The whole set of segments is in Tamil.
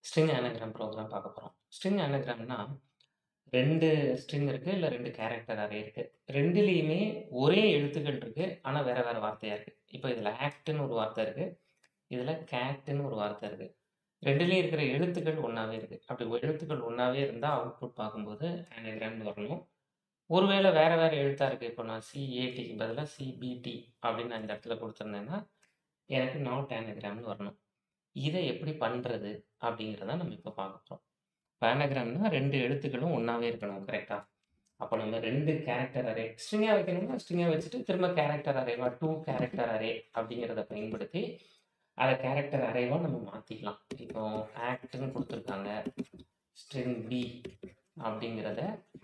ஸ்ட்ரிங் ஆனகிராம் ப்ரோக்ராம் பார்க்க போறோம். ஸ்ட்ரிங் ஆனகிராம்னா 2 ஸ்ட்ரிங் இருக்கு, இல்ல 2 கேரக்டர் அரே இருக்கு. 2லயுமே ஒரே எழுத்துக்கள் இருக்கு. ஆனா வேற வேற வார்த்தையா இருக்கு. இப்ப இதுல ஆக்ட்ன்னு ஒரு வார்த்தை இருக்கு. இதுல கேட்ன்னு ஒரு வார்த்தை இருக்கு. 2லயும் இருக்கிற எழுத்துக்கள் ஒண்ணாவே இருக்கு. அப்படி ஒ எழுத்துக்கள் ஒண்ணாவே இருந்தா அவுட்புட் பார்க்கும்போது ஆனகிராம்னு வரணும். ஒருவேளை வேற வேற எழுத்தா இருக்கு. இப்போ நான் சிஏடிக்கு பதிலா சிபிடி அப்படின்னு நான் இந்த இடத்துல குடுத்திருந்தேன்னா, எனக்கு நாட் ஆனகிராம்னு வரணும். இத எப்படி பண்றது? அப்படிங்கிறத நம்ம இப்ப பார்க்க போறோம். இப்ப ஆனகிராம்னா 2 எழுத்துக்களும் ஒண்ணாவே இருக்கணும். கரெக்ட்டா? அப்ப நம்ம 2 கேரக்டர் அரே ஸ்ட்ரிங்கா வைக்கணும்னா ஸ்ட்ரிங்கா வச்சுட்டு திரும்ப கேரக்டர் அரேவா 2 கேரக்டர் அரே அப்படிங்கிறத பயன்படுத்தி, அத கேரக்டர் அரேவா நம்ம மாத்திக்கலாம். இப்போ ஆக்ட்ன்னு குடுத்துருக்காங்க. ஸ்ட்ரிங் பி அப்படிங்கிறத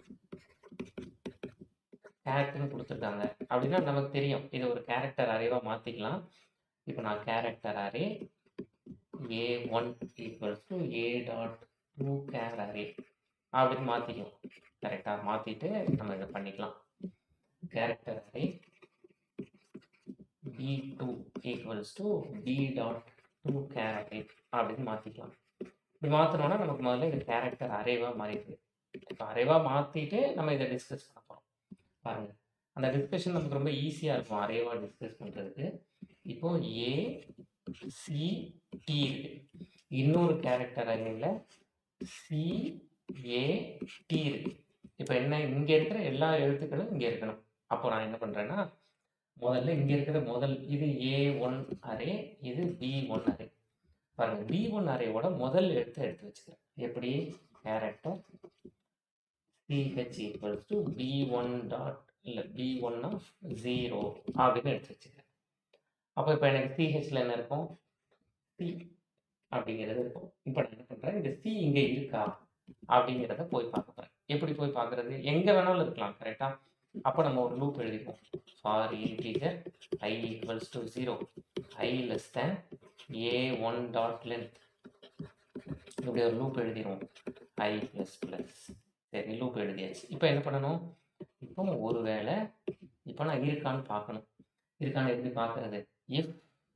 கேட்ன்னு குடுத்துருக்காங்க. அப்படின்னா நமக்கு தெரியும். இத ஒரு கேரக்டர் அரேவா மாத்திக்கலாம். இப்ப நான் character array A1 equals to A dot 2 char array அப்படின்னு மாத்திக்குவோம். கரெக்ட்டா? மாத்திட்டு நம்ம இத பண்ணிக்கலாம். Character array B2 equals to B dot 2 char array அப்படின்னு மாத்திக்கலாம். இப்படி மாத்துனோம்னா நமக்கு முதல்ல இது கேரக்டர் அரேவா மாறிடுது. இப்ப அரேவா மாத்திட்டு நம்ம இத டிஸ்கஸ் பண்ண போறோம். பாருங்க. அந்த டிஸ்கஷன் நமக்கு ரொம்ப ஈஸியா இருக்கும். அரேவா டிஸ்கஸ் பண்றதுக்கு. இப்போ A, C, T இருக்கு. இன்னொரு கேரக்டர் அரேல C, A, T இருக்கு. இப்ப என்ன இங்க இருக்கிற எல்லா எழுத்துக்களும் இங்க இருக்கணும். அப்போ நான் என்ன பண்றேன்னா, முதல்ல இங்க இருக்கிற முதல் இது A1 அரே, இது B1 அரே. பாருங்க B1 அரேவோட முதல் எழுத்த எடுத்து வச்சுக்கிறேன். எப்படி? Character CH equals to B1 dot இல்ல B1 ஆஃப் 0 அப்படின்னு எடுத்து வச்சுக்கிறேன். அப்ப இப்ப எனக்கு CHல என்ன இருக்கும்? C அப்படிங்கிறது இருக்கும். இப்ப நான் என்ன பண்றேன், இந்த C இங்க இருக்கா? அப்படிங்கிறத போய் பார்க்க போறேன். எப்படி போய் பார்க்கிறது? எங்க வேணாலும் இருக்கலாம். கரெக்ட்டா? அப்ப நம்ம ஒரு லூப் எழுதிக்குவோம். For integer i equals to 0 i less than A1 dot length இப்படி ஒரு லூப் எழுதிருவோம். i பிளஸ் பிளஸ் சரி லூப் எழுதியாச்சு. இப்ப என்ன பண்ணணும்? இப்போ ஒருவேளை இப்ப நான் இருக்கான்னு பார்க்கணும். இருக்கான்னு எப்படி பார்க்கிறது? If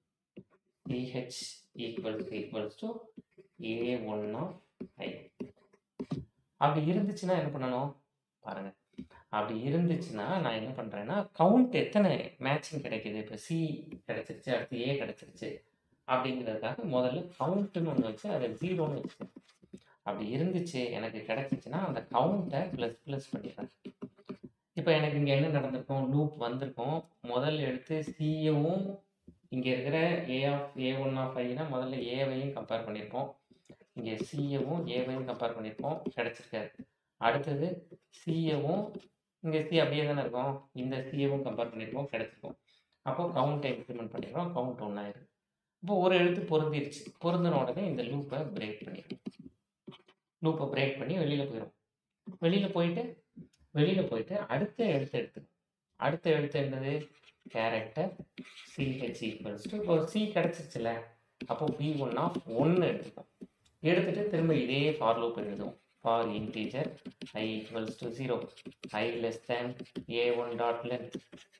ch equals equals to A1 of i அப்படி இருந்துச்சுன்னா என்ன பண்ணணும்? பாருங்க. அப்படி இருந்துச்சுன்னா நான் என்ன பண்றேன்னா, கவுண்ட் எத்தனை மேட்சிங் கிடைக்குது? இப்ப C கிடைச்சிருச்சு. அடுத்து A கிடைச்சிருச்சு. அப்படிங்கிறதுக்காக முதல்ல கவுண்ட்ன்னு ஒண்ணு வச்சு அத 0ன்னு வச்சுக்கிறேன். அப்படி இருந்துச்சு எனக்கு கிடைச்சுச்சுன்னா, அந்த கவுண்ட்ட பிளஸ் பிளஸ் பண்ணிடுறேன். இப்ப எனக்கு இங்க என்ன நடந்திருக்கும்? லூப் வந்திருக்கும். முதல் எழுத்து Cயவும் இங்க இருக்கிற A ஆஃப் A1 ஆஃப் iனா முதல்ல Aவையும் கம்பேர் பண்ணியிருப்போம். இங்க Cயவும் Aவையும் கம்பேர் பண்ணியிருப்போம். கிடைச்சிருக்காது. அடுத்தது Cயவும் இங்க C அப்படியே தானே இருக்கும். இந்த Cயவும் கம்பேர் பண்ணியிருப்போம். கிடைச்சிருக்கும். அப்போ கவுண்ட்ட இன்கிரிமென்ட் பண்ணிடுறோம். கவுண்ட் 1 ஆயிருக்கு. இப்போ ஒரு எழுத்து பொருந்திருச்சு. பொருந்துன உடனே இந்த லூப்ப பிரேக் பண்ணிடுவோம். லூப்ப பிரேக் பண்ணி வெளியில போயிரும். வெளியில போயிட்டு வெளியில போயிட்டு அடுத்த எழுத்த எடுத்துக்கணும். அடுத்த எழுத்து என்னது? கேரக்டர் CH ஈக்குவல்ஸ் டூ இப்போ C கிடைச்சிருச்சுல்ல. அப்போ B1 ஆஃப் 1 எடுத்துப்போம். எடுத்துட்டு திரும்ப இதே ஃபார் லூப் எழுதுவோம். For integer i equals to 0 i less than A1 dot length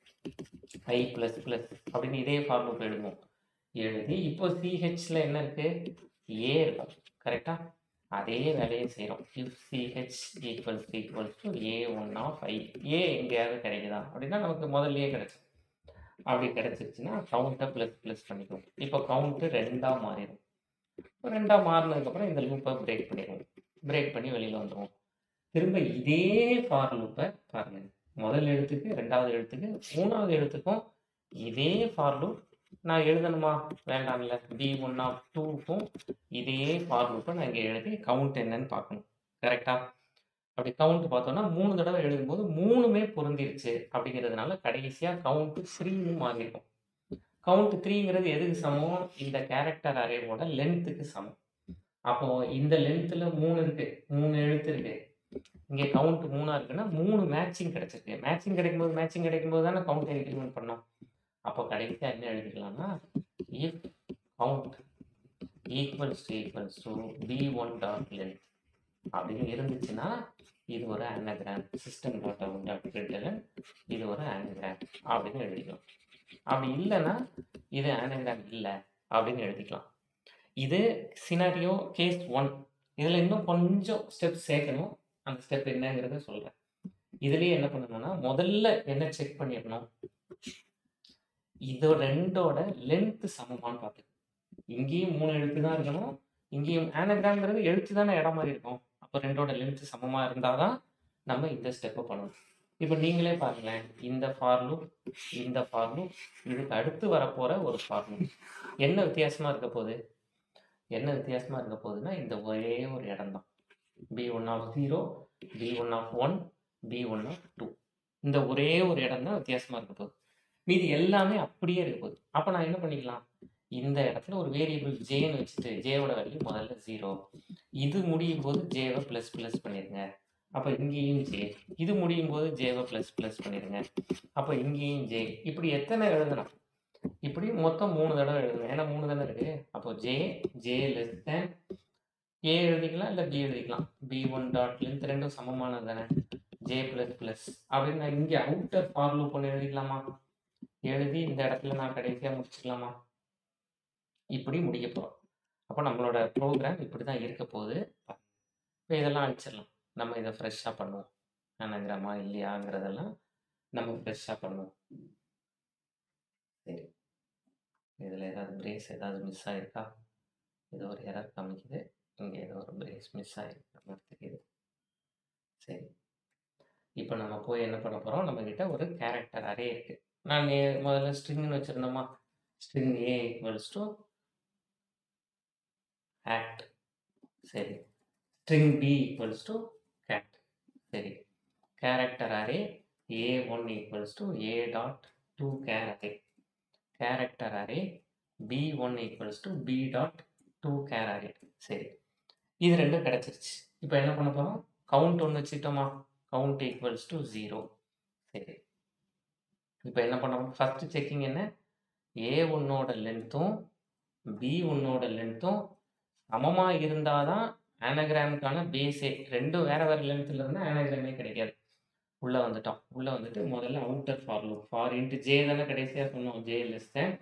i plus plus அப்படின்னு இதே ஃபார் லூப் எழுதுவோம். எழுதி இப்போ CHல என்ன இருக்கு? A இருக்கும். கரெக்ட்டா? அதே வேலைய செய்றோம். If CH equals equals to A1 of i A எங்கேயாவது கிடைக்குதா? அப்படின்னா நமக்கு முதல்லயே கிடைச்சிரும். அப்படி கிடைச்சிருச்சுன்னா கவுண்ட்ட பிளஸ் பிளஸ் பண்ணிக்குவோம். இப்போ கவுண்ட் 2ஆ மாறிரும். 2ஆ மாறுனதுக்கப்புறம் இந்த லூப்ப பிரேக் பண்ணிருவோம். பிரேக் பண்ணி வெளியில வந்துருவோம். திரும்ப இதே ஃபார் லூப்ப பாருங்க. முதல் எழுத்துக்கு, 2வது எழுத்துக்கு, 3வது எழுத்துக்கும் இதே ஃபார் லூப் நான் எழுதணுமா? வேண்டாம்ல. B1 ஆஃப் 2க்கும் இதே ஃபார் லூப்ப நான் இங்க எழுதி கவுண்ட் என்னன்னு பார்க்கணும். கரெக்ட்டா? அப்படி கவுண்ட் பார்த்தோம்னா 3 தடவ எழுதும்போது 3மே பொருந்திருச்சு அப்படிங்கிறதுனால கடைசியா கவுண்ட் 3ன்னு மாறிருக்கும். கவுண்ட் 3ங்கிறது எதுக்கு சமம்? இந்த கேரக்டர் அரேவோட லென்த்துக்கு சமம். அப்போ இந்த லென்த்ல 3 இருக்கு. 3 எழுத்து இருக்கு. இங்க கவுண்ட் 3ஆ இருக்குன்னா 3 மேட்சிங் கிடைச்சிருக்கு. மேட்சிங் கிடைக்கும்போது மேட்சிங் கிடைக்கும்போது தானே கவுண்ட்ட இன்கிரிமென்ட் பண்ணோம். அப்போ கடைசியா என்ன எழுதிக்கலாம்னா, if count equals to equals to B1 dot length அப்படின்னு இருந்துச்சுன்னா, இது ஒரு anagram. System dot out dot println இது ஒரு ஆனகிராம் அப்படின்னு எழுதிக்கலாம். அப்படி இல்லன்னா, இது ஆனகிராம் இல்ல அப்படின்னு எழுதிக்கலாம். இது சினாரியோ கேஸ் 1. இதுல இன்னும் கொஞ்சம் ஸ்டெப்ஸ் சேர்க்கணும். அந்த ஸ்டெப் என்னங்கிறத சொல்றேன். இதுலயே என்ன பண்ணணும்னா, முதல்ல என்ன செக் பண்ணிறணும்? இது 2ஓட லென்த் சமமான்னு பார்த்துக்கணும். இங்கேயும் 3 எழுத்து தான் இருக்கணும். இங்கேயும் ஆனாகிராம்ங்கிறது எழுத்து தானே இடம் மாறி இருக்கும். அப்ப 2ஓட லென்த் சமமா இருந்தா தான், நம்ம இந்த ஸ்டெப்ப பண்ணணும். இப்ப நீங்களே பாருங்களேன். இந்த ஃபார் லூப், இந்த ஃபார் லூப், இதுக்கு அடுத்து வரப்போற ஒரு ஃபார் லூப். என்ன வித்தியாசமா இருக்க போது? என்ன வித்தியாசமா இருக்க போதுன்னா, இந்த ஒரே ஒரு இடம் தான். B1 of 0, B1 of 1, B1 of 2. இந்த ஒரே ஒரு இடம் தான் வித்தியாசமா இருக்க போது. மீதி எல்லாமே அப்படியே இருக்க போது. அப்ப நான் என்ன பண்ணிக்கலாம்? இந்த இடத்துல ஒரு வேரியபிள் ஜேன்னு வச்சுட்டு, ஜேவோட வேல்யூ முதல்ல 0. இது முடியும்போது ஜேவ பிளஸ் பிளஸ் பண்ணிருங்க. அப்ப இங்கேயும் ஜே. இது முடியும்போது ஜேவ பிளஸ் பிளஸ் பண்ணிருங்க. அப்ப இங்கேயும் ஜே. இப்படி எத்தனை எழுதலாம்? இப்படி மொத்தம் 3 தடவ எழுதணும். ஏன்னா 3 தானே இருக்கு. அப்போ J, J less than A எழுதிக்கலாம், இல்ல பி எழுதிக்கலாம். B1 டாட் லென்த் 2ம் சமமானது தானே. ஜே பிளஸ் பிளஸ் அப்படின்னு நான் இங்க அவுட்டர் ஃபார் லூப் ஒண்ணு எழுதிக்கலாமா? எழுதி இந்த இடத்துல நான் கடைசியா முடிச்சுக்கலாமா? இப்படி முடிக்க போறோம். அப்ப நம்மளோட ப்ரோகிராம் இப்படிதான் இருக்க போகுது. இப்ப இதெல்லாம் அழிச்சிடலாம். நம்ம இத ஃப்ரெஷ்ஷா பண்ணுவோம். ஆனாகிராமா இல்லையாங்கிறதெல்லாம் நம்ம ஃப்ரெஷ்ஷா பண்ணுவோம். சரி. இதுல ஏதாவது பிரேஸ் ஏதாவது மிஸ் ஆயிருக்கா? ஏதோ ஒரு எரர் காமிக்குது. இங்க ஏதோ ஒரு பிரேஸ் மிஸ் ஆயிருக்கிற மாரி தெரியுது. சரி. இப்ப நம்ம போய் என்ன பண்ண போறோம்? நம்மகிட்ட ஒரு கேரக்டர் அரே இருக்கு. நான் நே முதல்ல ஸ்ட்ரிங்ன்னு வச்சிருந்தோமா? String A equals to act. சரி. String B equals to cat. சரி. Character array A1 equals to A dot to char array. Character array B1 equals to B dot to char array. சரி. இது 2ம் கிடைச்சிருச்சு. இப்ப என்ன பண்ண போறோம்? கவுண்ட் ஒண்ணு வச்சுக்கிட்டோமா? Count equals to 0. சரி. இப்ப என்ன பண்ணணும்? ஃபர்ஸ்ட் செக்கிங் என்ன? A1ஓட லென்த்தும், B1ஓட லென்த்தும் சமமா இருந்தா தான் ஆனாகிராமுக்கான பேஸே. 2ம் வேற வேற லென்த்ல இருந்தா ஆனாகிராமே கிடைக்காது. உள்ள வந்துட்டோம். உள்ள வந்துட்டு முதல்ல outer for loop. For int J தானே கடைசியா சொன்னோம். J less than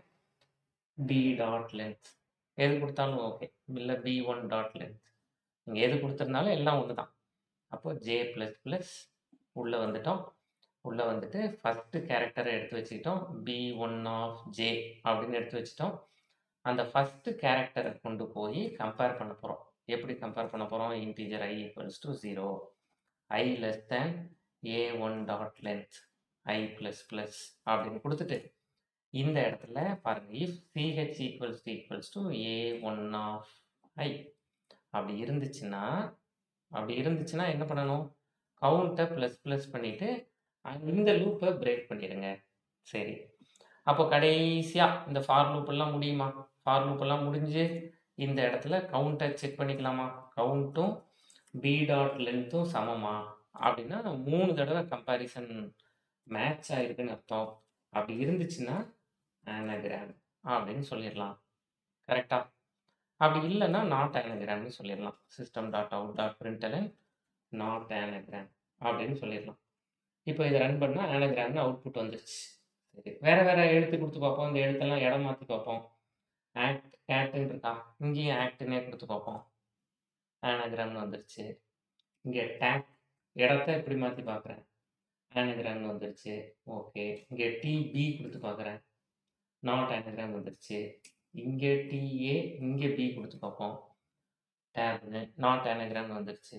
B dot length. எது குடுத்தாலும் ஓகே. இல்ல B1 டாட் லென்த். நீங்க எது குடுத்திருந்தாலும் எல்லாம் ஒண்ணு தான். அப்போ ஜே பிளஸ் பிளஸ் உள்ள வந்துட்டோம். உள்ள வந்துட்டு ஃபர்ஸ்ட் கேரக்டர எடுத்து வச்சுக்கிட்டோம். B1 ஆஃப் ஜே அப்படின்னு எடுத்து வச்சுட்டோம். அந்த ஃபர்ஸ்ட் கேரக்டர கொண்டு போய் கம்பேர் பண்ண போறோம். எப்படி கம்பேர் பண்ண போறோம்? Integer i equals to 0. i less than A1 dot length. i plus plus அப்படின்னு குடுத்துட்டு, இந்த இடத்துல பாருங்க if ch equals to equals to A1 of i அப்படி இருந்துச்சுன்னா அப்படி இருந்துச்சுன்னா என்ன பண்ணணும்? கவுண்ட்ட பிளஸ் பிளஸ் பண்ணிட்டு, இந்த லூப்ப பிரேக் பண்ணிருங்க. சரி. அப்போ கடைசியா இந்த ஃபார் லூப் எல்லாம் முடியுமா? ஃபார் லூப் எல்லாம் முடிஞ்சு, இந்த இடத்துல கவுண்ட்ட செக் பண்ணிக்கலாமா? கவுண்ட்டும், B டாட் லென்த்தும் சமமா? அப்படின்னா 3 தடவ கம்பேரிசன் மேட்ச் ஆயிருக்குன்னு அர்த்தம். அப்படி இருந்துச்சுன்னா, ஆனாகிராம் அப்படின்னு சொல்லிறலாம். கரெக்ட்டா? அப்படி இல்லன்னா, நாட் ஆனாகிராம்ன்னு சொல்லிறலாம். System dot out dot println not anagram அப்படின்னு சொல்லிறலாம். இப்போ இத ரன் பண்ணா ஆனாகிராம்னு அவுட்புட் வந்துருச்சு. சரி. வேற வேற எழுத்து குடுத்து பார்ப்போம். இந்த எழுத்தெல்லாம் இடம் மாத்தி பார்ப்போம். ஆக்ட், கேட்ன்னு இருக்கா? இங்கேயும் ஆக்ட்ன்னே குடுத்து பார்ப்போம். ஆனாகிராம்னு வந்துருச்சு. இங்க டேக் இடத்த இப்படி மாத்தி பார்க்குறேன். ஆனாகிராம்னு வந்துருச்சு. ஓகே. இங்க டிபி குடுத்து பார்க்குறேன். நாட் ஆனாகிராம் வந்துருச்சு. இங்க டிஏ, இங்க பி குடுத்து பார்ப்போம். டேப்ன்னு நாட் ஆனாகிராம்னு வந்துருச்சு.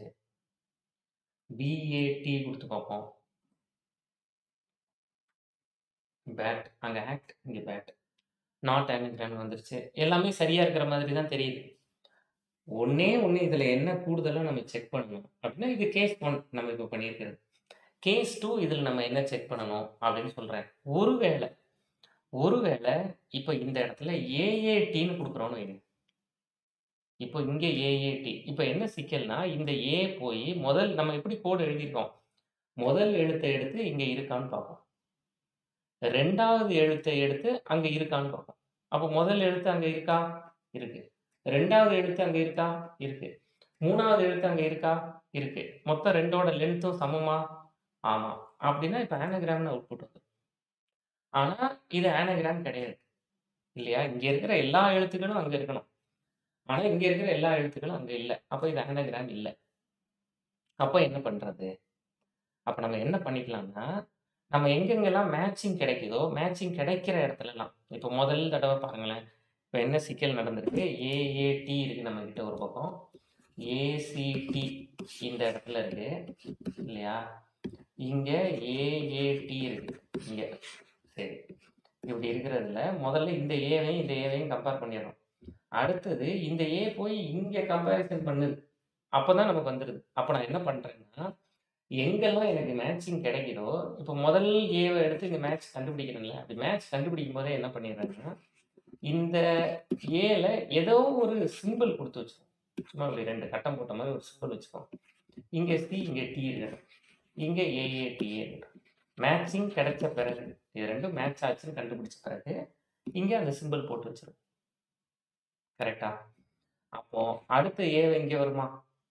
பிஏடி குடுத்து பார்ப்போம். பேட் அங்க ஆக்ட், இங்க பேட். நாட் ஆனாகிராம்னு வந்துருச்சு. எல்லாமே சரியா இருக்கிற மாதிரி தான் தெரியுது. ஒண்ணே ஒண்ணு இதுல என்ன கூடுதலா நம்ம செக் பண்ணணும் அப்படின்னா, இது கேஸ் 1 நம்ம இப்ப பண்ணியிருக்கிறது. கேஸ் 2 இதுல நம்ம என்ன செக் பண்ணணும் அப்படின்னு சொல்றேன். ஒருவேள ஒருவேள இப்ப இந்த இடத்துல ஏஏடின்னு குடுக்குறோம்னு வைங்க. இப்போ இங்க ஏஏடி. இப்ப என்ன சிக்கல்னா, இந்த ஏ போய் முதல் நம்ம எப்படி கோட் எழுதியிருக்கோம். முதல் எழுத்த எடுத்து இங்க இருக்கான்னு பார்ப்போம். 2வது எழுத்த எடுத்து அங்க இருக்கான்னு பார்ப்போம். அப்ப முதல் எழுத்து அங்க இருக்கா? இருக்கு. 2வது எழுத்து அங்க இருக்கா? இருக்கு. 3வது எழுத்து அங்க இருக்கா? இருக்கு. மொத்தம் 2ஓட லென்த்தும் சமமா? ஆமா. அப்படின்னா இப்ப ஆனாகிராம்னு அவுட்புட் வந்துரும். ஆனா, இது ஆனாகிராம் கிடையாது. இல்லையா? இங்க இருக்கிற எல்லா எழுத்துக்களும் அங்க இருக்கணும். ஆனா இங்க இருக்கிற எல்லா எழுத்துக்களும் அங்க இல்ல. அப்ப இது ஆனாகிராம் இல்ல. அப்ப என்ன பண்றது? அப்ப நம்ம என்ன பண்ணிக்கலாம்னா, நம்ம எங்கெங்கெல்லாம் மேட்சிங் கிடைக்குதோ, மேட்சிங் கிடைக்கிற இடத்துலலாம் இப்ப முதல் தடவ பாருங்களேன். இப்ப என்ன சிக்கல் நடந்திருக்கு? ஏஏடி இருக்கு நம்மகிட்ட ஒரு பக்கம். ஏசிடி இந்த இடத்துல இருக்கு. இல்லையா? இங்க ஏஏடி இருக்கு. இங்க. சரி. இப்படி இருக்கிறதுல முதல்ல இந்த ஏவையும், இந்த ஏவையும் கம்பேர் பண்ணிர்றோம். அடுத்தது இந்த ஏ போய் இங்க கம்பேரிசன் பண்ணுது. அப்பதான் நமக்கு வந்துருது. அப்ப நான் என்ன பண்றேன்னா, எங்கெல்லாம் எனக்கு மேட்சிங் கிடைக்குதோ, இப்ப முதல் ஏவ எடுத்து இங்க மேட்ச் கண்டுபிடிக்கிறேன்ல, அப்படி மேட்ச் கண்டுபிடிக்கும்போதே என்ன பண்ணிடுறேன்னா, இந்த ஏல ஏதோ ஒரு சிம்பல் குடுத்து வச்சுக்குவோம். சும்மா இப்படி 2 கட்டம் போட்ட மாரி ஒரு சிம்பல் வச்சுக்குவோம். இங்க சி, இங்க டி இருக்கட்டும். இங்க ஏஏடிஏ இருக்கட்டும். மேட்சிங் கிடைச்ச பிறகு, இது 2ம் மேட்ச் ஆச்சுன்னு கண்டுபிடிச்ச பிறகு, இங்க அந்த சிம்பல் போட்டு வச்சுருவோம். கரெக்ட்டா? அப்போ அடுத்த ஏ இங்க வருமா?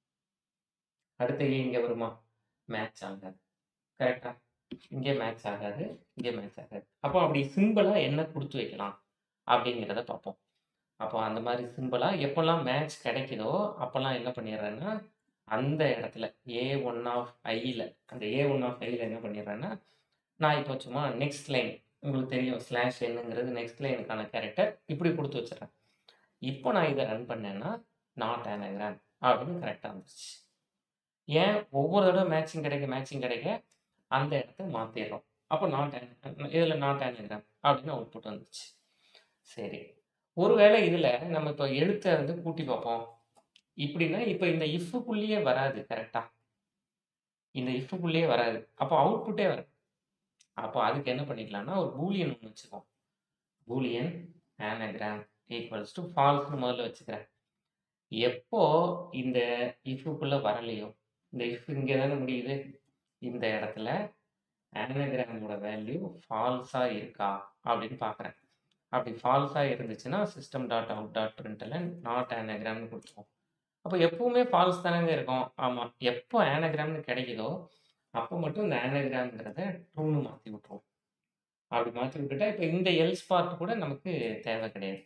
அடுத்த ஏ இங்க வருமா? மேட்ச் ஆகாது. கரெக்ட்டா? இங்க மேட்ச் ஆகாது. இங்க மேட்ச் ஆகாது. அப்போ அப்படி சிம்பலா என்ன குடுத்து வைக்கலாம்? அப்படிங்கிறத பார்ப்போம். அப்போ அந்த மாரி சிம்பலா எப்பலாம் மேட்ச் கிடைக்குதோ, அப்பலாம் என்ன பண்ணிடுறேன்னா, அந்த இடத்துல ஏ1 ஆஃப் ஐல அந்த ஏ1 ஆஃப் ஐல என்ன பண்ணிடுறேன்னா, நான் இப்போ சும்மா நெக்ஸ்ட் லைன் உங்களுக்கு தெரியும் ஸ்லாஷ் என்ங்கிறது நெக்ஸ்ட் லைனுக்கான கேரக்டர். இப்படி குடுத்து வச்சுர்றேன். இப்போ நான் இத ரன் பண்ணேன்னா, நாட் ஆனாகிராம் அப்படின்னு கரெக்ட்டா வந்துருச்சு. ஏன்? ஒவ்வொரு தடவ மேட்சிங் கிடைக்க, மேட்சிங் கிடைக்க அந்த இடத்த மாத்திர்றோம். அப்போ நாட் ஆனா இதுல நாட் ஆனாகிராம் அப்படின்னு அவுட்புட் வந்துருச்சு. சரி. ஒருவேளை இதுல நம்ம இப்ப எழுத்த வந்து கூட்டி பார்ப்போம். இப்படின்னா, இப்ப இந்த இஃப்க்குள்ளேயே வராது. கரெக்ட்டா? இந்த இஃப்க்குள்ளேயே வராது. அப்போ அவுட்புட்டே வராது. அப்போ அதுக்கு என்ன பண்ணிக்கலாம்னா, ஒரு பூலியன் ஒண்ணு வச்சுக்குவோம். பூலியன் ஆனாகிராம் ஈக்குவல்ஸ் டூ ஃபால்ஸ்ன்னு முதல்ல வச்சுக்கிறேன். எப்போ இந்த இஃப்க்குள்ள வரலையோ, இந்த இஃப் இங்க தானே முடியுது. இந்த இடத்துல ஆனாகிராமோட வேல்யூ ஃபால்ஸா இருக்கா? அப்படின்னு பார்க்குறேன். அப்படி ஃபால்ஸா இருந்துச்சுன்னா, system dot out dot println not ஆனாகிராம்ன்னு குடுத்துருவோம். அப்ப எப்பவுமே ஃபால்ஸ் தானங்க இருக்கும். ஆமா. எப்போ ஆனாகிராம்ன்னு கிடைக்குதோ, அப்போ மட்டும் இந்த ஆனாகிராம்ங்கிறத ட்ரூன்னு மாத்தி விட்டுருவோம். அப்படி மாத்தி விட்டுட்டா, இப்ப இந்த எல்ஸ் பார்ட் கூட நமக்கு தேவை கிடையாது.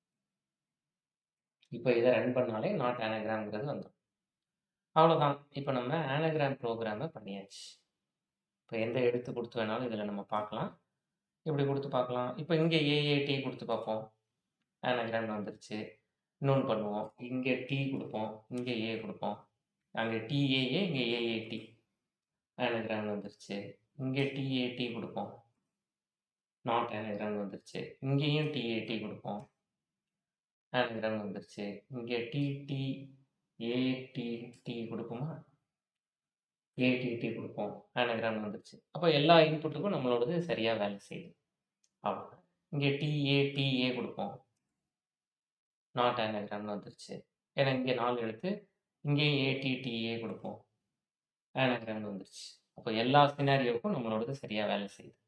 இப்ப இத ரன் பண்ணாலே நாட் ஆனாகிராம்ங்கிறது வந்துரும். அவ்வளோதான். இப்ப நம்ம ஆனாகிராம் புரோகிராம பண்ணியாச்சு. இப்ப எந்த எழுத்து குடுத்து வேணாலும் இதுல நம்ம பார்க்கலாம். இப்படி குடுத்து பார்க்கலாம். இப்ப இங்க ஏஏடி குடுத்து பார்ப்போம். ஆனாகிராம்னு வந்துருச்சு. இன்னொன்னு பண்ணுவோம். இங்க டி குடுப்போம். இங்க ஏ குடுப்போம். அங்க டிஏஏ, இங்க ஏஏடி. ஆனாகிராம்னு வந்துருச்சு. இங்க டிஏடி குடுப்போம். நாட் ஆனாகிராம்னு வந்துருச்சு. இங்கேயும் டிஏடி குடுப்போம். ஆனாகிராம்னு வந்துருச்சு. இங்க டிடி, ஏடிடி குடுப்போமா? ஏடிடி குடுப்போம். ஆனாகிராம்னு வந்துருச்சு. அப்ப எல்லா இன்புட்டுக்கும் நம்மளோடது சரியா வேலை செய்யுது. அவ்வளோதான். இங்க டிஏடிஏ குடுப்போம். நாட் ஆனாகிராம்னு வந்துருச்சு. ஏன்னா இங்க 4 எழுத்து. இங்கேயும் ஏடிடிஏ குடுப்போம். ஆனாகிராம்னு வந்துருச்சு. அப்ப எல்லா சினாரியோவுக்கும் நம்மளோடது சரியா வேலை செய்யுது.